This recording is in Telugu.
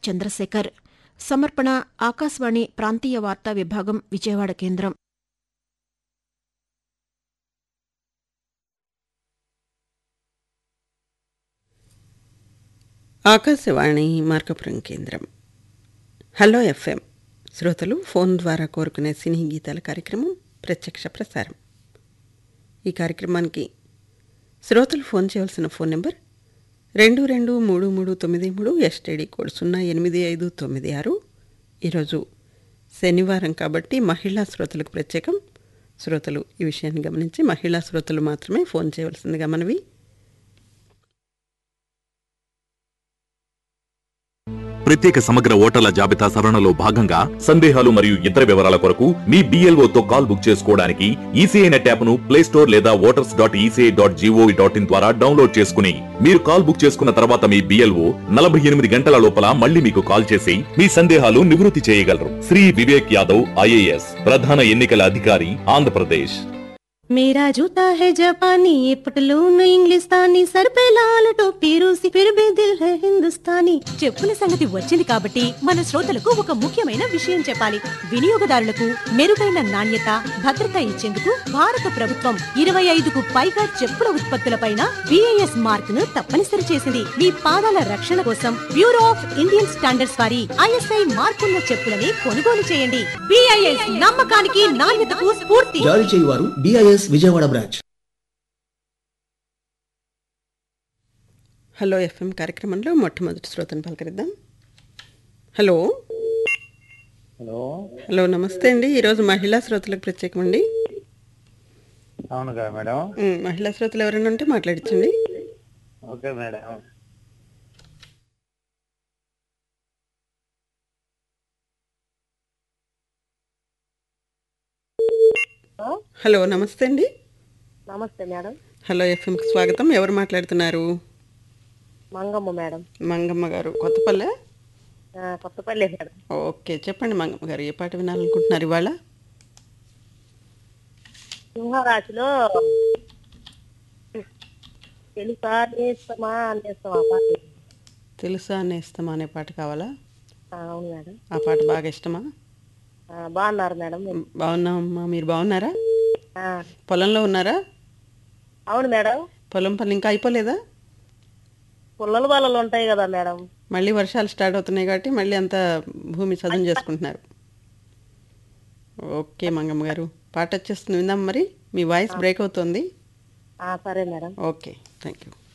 చంద్రశేఖర్ సమర్పణ ఆకాశవాణి ప్రాంతీయ వార్తా విభాగం విజయవాడ కేంద్రం ఆకాశవాణి మార్కపురం కేంద్రం హలో ఎఫ్ఎం శ్రోతలు ఫోన్ ద్వారా కోరుకునే సినీ గీతాల కార్యక్రమం ప్రత్యక్ష ప్రసారం ఈ కార్యక్రమానికి శ్రోతలు ఫోన్ చేయవలసిన ఫోన్ నెంబర్ రెండు రెండు మూడు మూడు తొమ్మిది మూడు ఎస్టీడీ కోడ్ సున్నా ఎనిమిది ఐదు తొమ్మిది ఆరు ఈరోజు శనివారం కాబట్టి మహిళా శ్రోతలకు ప్రత్యేకం శ్రోతలు ఈ విషయాన్ని గమనించి మహిళా శ్రోతలు మాత్రమే ఫోన్ చేయవలసిందిగా మనవి ప్రత్యేక సమగ్ర ఓటర్ల జాబితా సవరణలో భాగంగా సందేహాలు మరియు ఇతర వివరాల కొరకు మీ BLO తో కాల్ బుక్ చేసుకోవడానికి ఈసీఐ నెట్ యాప్ ను ప్లే స్టోర్ లేదా voters dot ECI dot gov dot in ద్వారా డౌన్లోడ్ చేసుకుని మీరు కాల్ బుక్ చేసుకున్న తర్వాత మీ బిఎల్ఓ నలభై ఎనిమిది గంటల లోపల మళ్ళీ మీకు కాల్ చేసి మీ సందేహాలు నివృత్తి చేయగలరు శ్రీ వివేక్ యాదవ్ ఐఏఎస్ ప్రధాన ఎన్నికల అధికారి ఆంధ్రప్రదేశ్ मेरा जूता है जापानी ये पटलून इंग्लिस्तानी सर पे लाल टोपी रूसी फिर भी दिल है हिंदुस्तानी చెప్పుల సంగతి వచ్చింది కాబట్టి మన శ్రోతలకు ఒక ముఖ్యమైన విషయం చెప్పాలి వినియోగదారులకు మెరుగైన నాణ్యత భద్రత ఇచ్చేందుకు భారత ప్రభుత్వం ఇరవై ఐదుకు పైగా చెప్పుల ఉత్పత్తులపైన బిఐఎస్ మార్క్ ను తప్పనిసరి చేసింది మీ పాదాల రక్షణ కోసం బ్యూరో ఆఫ్ ఇండియన్ స్టాండర్డ్స్ వారి ఐఎస్ఐ మార్కున్న చెప్పులని కొనుగోలు చేయండి బిఐఎస్ నమ్మకానికి నాణ్యతకు స్ఫూర్తి జారీ చేయువారు BIS Vijayawada branch hello FM కార్యక్రమంలో మొట్టమొదటి శ్రోతను పలకరిద్దాం హలో హలో హలో నమస్తే అండి ఈరోజు మహిళా శ్రోతలకు ప్రత్యేకం అండి అవునుగా మేడం ఉమ్, మహిళా శ్రోతలు ఎవరైనా ఉంటే మాట్లాడించండి ఓకే మేడం హలో నమస్తే అండి నమస్తే మేడం హలో ఎఫ్ఎంకి స్వాగతం ఎవరు మాట్లాడుతున్నారు మంగమ్మ మేడం మంగమ్మ గారు కొత్తపల్లె ఆ, కొత్తపల్లి మేడం ఓకే చెప్పండి మంగమ్మ గారు ఏ పాట వినాలనుకుంటున్నారు ఇవాళ సింహరాశిలో తెలుసా నేస్తమా అనేస్తామా పాట తెలుసా నేస్తమా అనే పాట కావాలా ఆ, అవును మేడం ఆ పాట బాగా ఇష్టమా ఆ, బాగున్నారు మేడం బాగున్నామమ్మా మీరు బాగున్నారా ఆ, పొలంలో ఉన్నారా అవును మేడం పొలం పని ఇంకా అయిపోలేదా పుల్లల బల్లలు ఉంటాయి కదా మేడం మళ్ళీ వర్షాలు స్టార్ట్ అవుతున్నాయి కాబట్టి మళ్ళీ అంతా భూమి చదును చేసుకుంటున్నారు ఓకే మంగమ్మ గారు పాట వచ్చేస్తుంది విందాం మరి మీ వాయిస్ బ్రేక్ అవుతుంది ఆ, సరే మేడం ఓకే థ్యాంక్ యూ